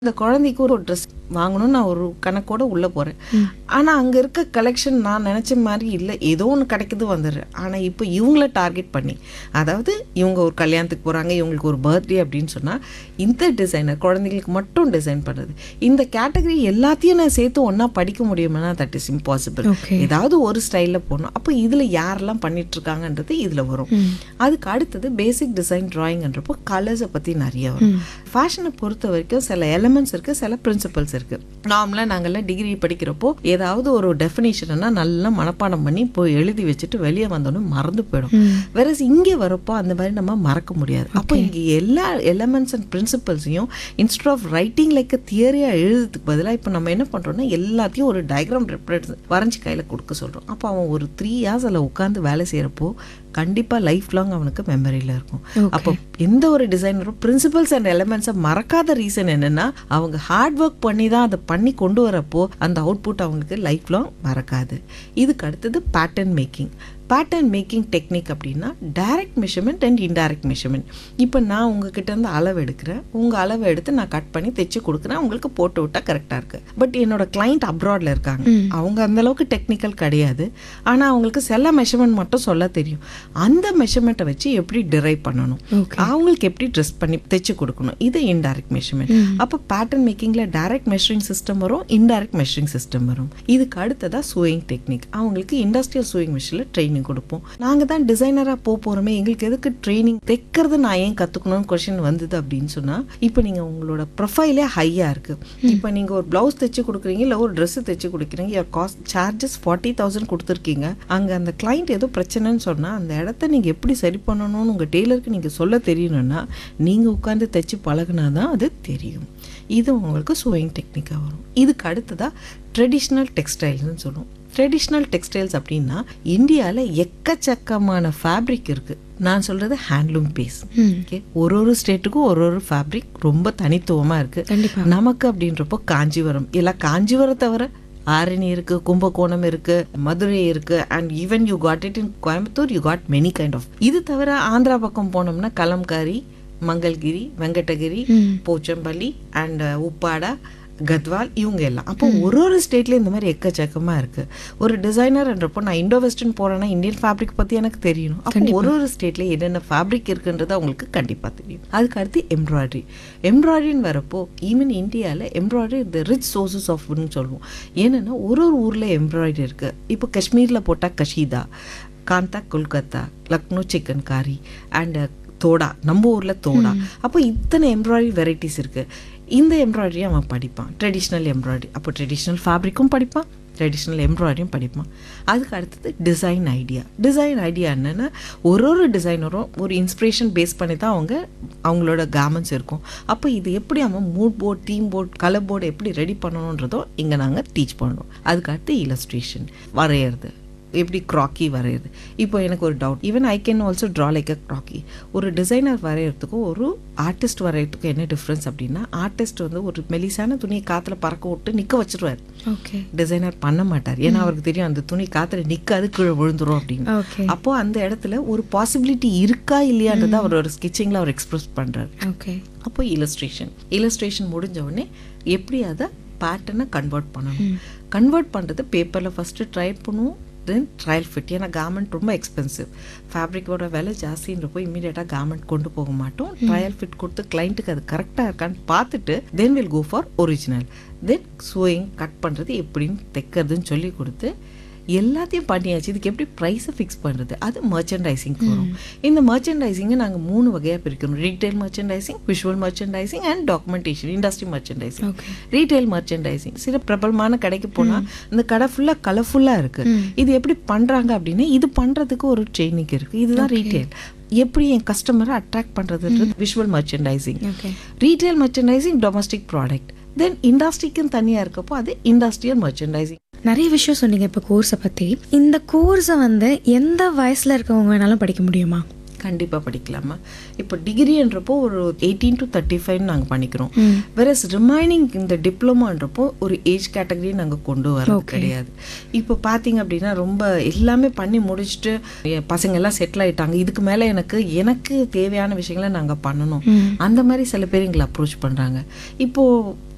இந்த குழந்தைக்கு ஒரு ட்ரெஸ் வாங்கணும்னு நான் ஒரு கணக்கோட உள்ளே போகிறேன் ஆனால் அங்கே இருக்க கலெக்ஷன் நான் நினச்ச மாதிரி இல்லை ஏதோ ஒன்று கிடைக்குது வந்துடுறேன் ஆனால் இப்போ இவங்கள டார்கெட் பண்ணி அதாவது இவங்க ஒரு கல்யாணத்துக்கு போகிறாங்க இவங்களுக்கு ஒரு பர்த்டே அப்படின்னு சொன்னால் இந்த டிசைனர் குழந்தைங்களுக்கு மட்டும் டிசைன் பண்ணுறது இந்த கேட்டகரி எல்லாத்தையும் நான் சேர்த்து ஒன்றா படிக்க முடியுமானா தட் இஸ் இம்பாசிபிள் Okay. ஏதாவது ஒரு ஸ்டைலில் போகணும் அப்போ இதில் யாரெல்லாம் பண்ணிட்டு இருக்காங்கன்றது இதில் வரும் அதுக்கு அடுத்தது பேசிக் டிசைன் ட்ராயிங்ன்றப்போ கலர்ஸை பற்றி நிறைய வரும் ஃபேஷனை பொறுத்த வரைக்கும் சில எலமெண்ட்ஸ் இருக்குது சில பிரின்சிபல்ஸ் இருக்குது நார்மலாக நாங்கள்லாம் டிகிரி படிக்கிறப்போ ஏதாவது ஒரு டெஃபினேஷன்னா நல்லா மனப்பாடம் பண்ணி போய் எழுதி வச்சுட்டு வெளியே வந்தோன்னே மறந்து போயிடும் வேற இங்கே வரப்போ அந்த மாதிரி நம்ம மறக்க முடியாது அப்போ இங்கே எல்லா எலமெண்ட்ஸ் அண்ட் பிரின்சிபல்ஸையும் இன்ஸ்டெட் ஆஃப் ரைட்டிங் லைக் தியரியாக எழுதுறதுக்கு பதிலாக இப்போ நம்ம என்ன பண்ணுறோம்னா எல்லாத்தையும் ஒரு டயக்ராம் ரெப்ரட் வரைஞ்சி கையில் கொடுக்க சொல்கிறோம் அப்போ அவன் ஒரு த்ரீ இயர்ஸ் அதில் உட்காந்து வேலை செய்கிறப்போ கண்டிப்பாக லைஃப் லாங் அவனுக்கு மெமரியில் இருக்கும் அப்போ எந்த ஒரு டிசைனரும் பிரின்சிபல்ஸ் அண்ட் எலமெண்ட்ஸை மறக்காத ரீசன் என்னன்னா அவங்க ஹார்ட் ஒர்க் பண்ணி தான் அதை பண்ணி கொண்டு வரப்போ அந்த அவுட்புட் அவங்களுக்கு லைஃப் லாங் மறக்காது இதுக்கு அடுத்தது pattern making pattern making technique அப்படின்னா direct measurement and indirect measurement இப்போ நான் உங்ககிட்ட இருந்து அளவு எடுக்கிறேன் உங்கள் அளவை எடுத்து நான் கட் பண்ணி தைச்சு கொடுக்குறேன் உங்களுக்கு போட்டு விட்டால் கரெக்டாக இருக்குது பட் என்னோட கிளைண்ட் அப்ராடில் இருக்காங்க அவங்க அந்த அளவுக்கு டெக்னிக்கல் கிடையாது ஆனால் அவங்களுக்கு சில மெஷர்மெண்ட் மட்டும் சொல்ல தெரியும் அந்த மெஷர்மெண்ட்டை வச்சு எப்படி டிரைவ் பண்ணணும் அவங்களுக்கு எப்படி ட்ரெஸ் பண்ணி தைச்சு கொடுக்கணும் இது இன்டைரக்ட் மெஷர்மெண்ட் அப்போ பேட்டர்ன் மேக்கிங்கில் டைரக்ட் மெஷரிங் சிஸ்டம் வரும் இன்டைரக்ட் மெஷரிங் சிஸ்டம் வரும் இதுக்கு அடுத்ததாக சூயிங் டெக்னிக் அவங்களுக்கு இண்டஸ்ட்ரியல் சூயிங் மிஷினில் ட்ரைனிங் கொடுப்போம் நாங்கள் தான் டிசைனராக போக போகிறோமே எங்களுக்கு எதுக்கு ட்ரைனிங் தைக்கிறது நான் ஏன் கற்றுக்கணும்னு கொஷின் வந்தது அப்படின்னு சொன்னால் இப்போ நீங்கள் உங்களோட ப்ரொஃபைலே ஹையாக இருக்குது இப்போ நீங்கள் ஒரு ப்ளவுஸ் தைச்சு கொடுக்குறீங்க இல்லை ஒரு ட்ரெஸ்ஸு தைச்சு கொடுக்குறீங்க your cost charges forty thousand கொடுத்துருக்கீங்க அங்கே அந்த கிளைண்ட் ஏதோ பிரச்சனைன்னு சொன்னால் அந்த இடத்த நீங்கள் எப்படி சரி பண்ணணும்னு உங்கள் டெய்லருக்கு நீங்கள் சொல்ல தெரியணும்னா நீங்கள் உட்காந்து தைச்சு பழகுனா தான் அது தெரியும் இது உங்களுக்கு சூயிங் டெக்னிக்காக வரும் இதுக்கு அடுத்ததாக ட்ரெடிஷ்னல் டெக்ஸ்டைல்ஸ்னு சொல்லுவோம் ட்ரெடிஷ்னல் டெக்ஸ்டைல்ஸ் அப்படின்னா இந்தியாவில் எக்கச்சக்கமான ஃபேப்ரிக் இருக்குது நான் சொல்கிறது ஹேண்ட்லூம் பேஸ் ஓகே ஒரு ஒரு ஸ்டேட்டுக்கும் ஒரு ஒரு ஃபேப்ரிக் ரொம்ப தனித்துவமாக இருக்குது கண்டிப்பா. நமக்கு அப்படின்றப்போ காஞ்சிபுரம் இல்லை காஞ்சிபுரம் தவிர ஆரணி இருக்கு கும்பகோணம் இருக்கு மதுரை இருக்கு and even you got it in Coimbatore you got many kind of இது தவிர ஆந்திரா பக்கம் போனோம்னா கலம்காரி மங்கள்கிரி வெங்கடகிரி போச்சம்பள்ளி அண்ட் உப்பாடா கத்வால் இவங்க எல்லாம் அப்போ ஒரு ஒரு ஸ்டேட்லேயும் இந்த மாதிரி எக்கச்சக்கமாக இருக்குது ஒரு டிசைனர்ன்றப்போ நான் இண்டோ வெஸ்டர்ன் போகிறேன்னா இந்தியன் ஃபேப்ரிக் பற்றி எனக்கு தெரியணும் அப்போ ஒரு ஒரு ஸ்டேட்லேயும் என்னென்ன ஃபேப்ரிக் இருக்குன்றது அவங்களுக்கு கண்டிப்பாக தெரியும் அதுக்கு அடுத்து எம்ப்ராய்டரி எம்ப்ராய்டரின்னு வரப்போ ஈவன் இந்தியாவில் embroidery the rich sources of ஃபுட்னு சொல்லுவோம் ஏன்னா ஒரு ஒரு ஊரில் எம்ப்ராய்டரி இருக்குது இப்போ காஷ்மீரில் போட்டால் கஷீதா காந்தா கொல்கத்தா லக்னோ சிக்கன் காரி அண்ட் தோடா நம்ம ஊரில் தோடா அப்போ இத்தனை எம்ப்ராய்டரி வெரைட்டிஸ் இருக்குது இந்த எம்ப்ராய்டரி அவன் படிப்பான் ட்ரெடிஷ்னல் எம்ப்ராய்டரி அப்போ ட்ரெடிஷ்னல் ஃபேப்ரிக்கும் படிப்பான் ட்ரெடிஷ்னல் எம்ப்ராய்டரியும் படிப்பான் அதுக்கு அடுத்தது டிசைன் ஐடியா டிசைன் ஐடியா என்னென்னா ஒரு ஒரு டிசைனரும் ஒரு இன்ஸ்பிரேஷன் பேஸ் பண்ணி தான் அவங்க அவங்களோட கார்மெண்ட்ஸ் இருக்கும் அப்போ இது எப்படி அவன் mood board theme board colour board எப்படி ரெடி பண்ணணுன்றதோ இங்கே நாங்கள் டீச் பண்ணுறோம் அதுக்கு அடுத்து இலஸ்ட்ரேஷன் வரைகிறது எப்படி க்ராக்கி வரைகிறது இப்போ எனக்கு ஒரு doubt even I can also draw like a croquis ஒரு டிசைனர் வரைகிறதுக்கும் ஒரு ஆர்டிஸ்ட் வரைகிறதுக்கும் என்ன டிஃப்ரென்ஸ் அப்படின்னா ஆர்டிஸ்ட் வந்து ஒரு மெலிசான துணியை காற்றுல பறக்க விட்டு நிற்க வச்சிருவார் ஓகே டிசைனர் பண்ண மாட்டார் ஏன்னா அவருக்கு தெரியும் அந்த துணி காற்றுல நிற்காது கீழே விழுந்துரும் அப்படின்னு ஓகே அப்போ அந்த இடத்துல ஒரு பாசிபிலிட்டி இருக்கா இல்லையான்றதை அவர் ஒரு ஸ்கெச்சிங்கில் அவர் எக்ஸ்பிரஸ் பண்ணுறாரு ஓகே அப்போ இலஸ்ட்ரேஷன் இலஸ்ட்ரேஷன் முடிஞ்ச உடனே எப்படி அதை பேட்டர்னை கன்வெர்ட் பண்ணணும் கன்வெர்ட் பண்ணுறது பேப்பரில் ஃபஸ்ட்டு ட்ரை பண்ணுவோம் தென் ட்ரையல் ஃபிட் ஏன்னா கார்மெண்ட் ரொம்ப எக்ஸ்பென்சிவ் ஃபேப்ரிக்கோட விலை ஜாஸ்தின்றப்போ இமீடியட்டாக கார்மெண்ட் கொண்டு போக மாட்டோம் ட்ரையல் ஃபிட் கொடுத்து கிளைண்ட்டுக்கு அது கரெக்டாக இருக்கான்னு பார்த்துட்டு then will go for original then sewing cut பண்ணுறது எப்படின்னு தைக்கிறதுன்னு சொல்லி கொடுத்து எல்லாத்தையும் பண்ணியாச்சு இதுக்கு எப்படி ப்ரைஸை ஃபிக்ஸ் பண்ணுறது அது மர்ச்சன்டைசிங்க்கு வரும் இந்த மர்ச்சன்டைசிங்கை நாங்கள் மூணு வகையாக பிரிக்கணும் retail merchandising visual merchandising and documentation industry merchandising okay retail merchandising சில பிரபலமான கடைக்கு போனால் இந்த கடை ஃபுல்லாக கலர்ஃபுல்லாக இருக்குது இது எப்படி பண்ணுறாங்க அப்படின்னா இது பண்ணுறதுக்கு ஒரு ட்ரைனிங் இருக்குது இதுதான் ரீட்டைல் எப்படி என் கஸ்டமரை அட்ராக்ட் பண்ணுறதுன்றது visual merchandising okay retail merchandising domestic product then இண்டஸ்ட்ரிக்குன்னு தனியாக இருக்கப்போ அது இண்டஸ்ட்ரியல் மர்ச்சன்டைசிங் நிறைய விஷயம் சொன்னீங்க இப்போ கோர்ஸை பற்றி இந்த கோர்ஸை வந்து எந்த வயசில் இருக்கவங்க வேணாலும் படிக்க முடியுமா கண்டிப்பாக படிக்கலாமா இப்போ டிகிரின்றப்போ ஒரு எயிட்டீன் டு தேர்ட்டி ஃபைவ் நாங்கள் பண்ணிக்கிறோம் வெரஸ் ரிமைனிங் இந்த டிப்ளமான்றப்போ ஒரு ஏஜ் கேட்டகரி நாங்கள் கொண்டு வரோம் கிடையாது இப்போ பார்த்தீங்க அப்படின்னா ரொம்ப எல்லாமே பண்ணி முடிச்சுட்டு என் பசங்க எல்லாம் செட்டில் ஆயிட்டாங்க இதுக்கு மேலே எனக்கு எனக்கு தேவையான விஷயங்களை நாங்கள் பண்ணணும் அந்த மாதிரி சில பேர் எங்களை அப்ரோச் பண்ணுறாங்க இப்போது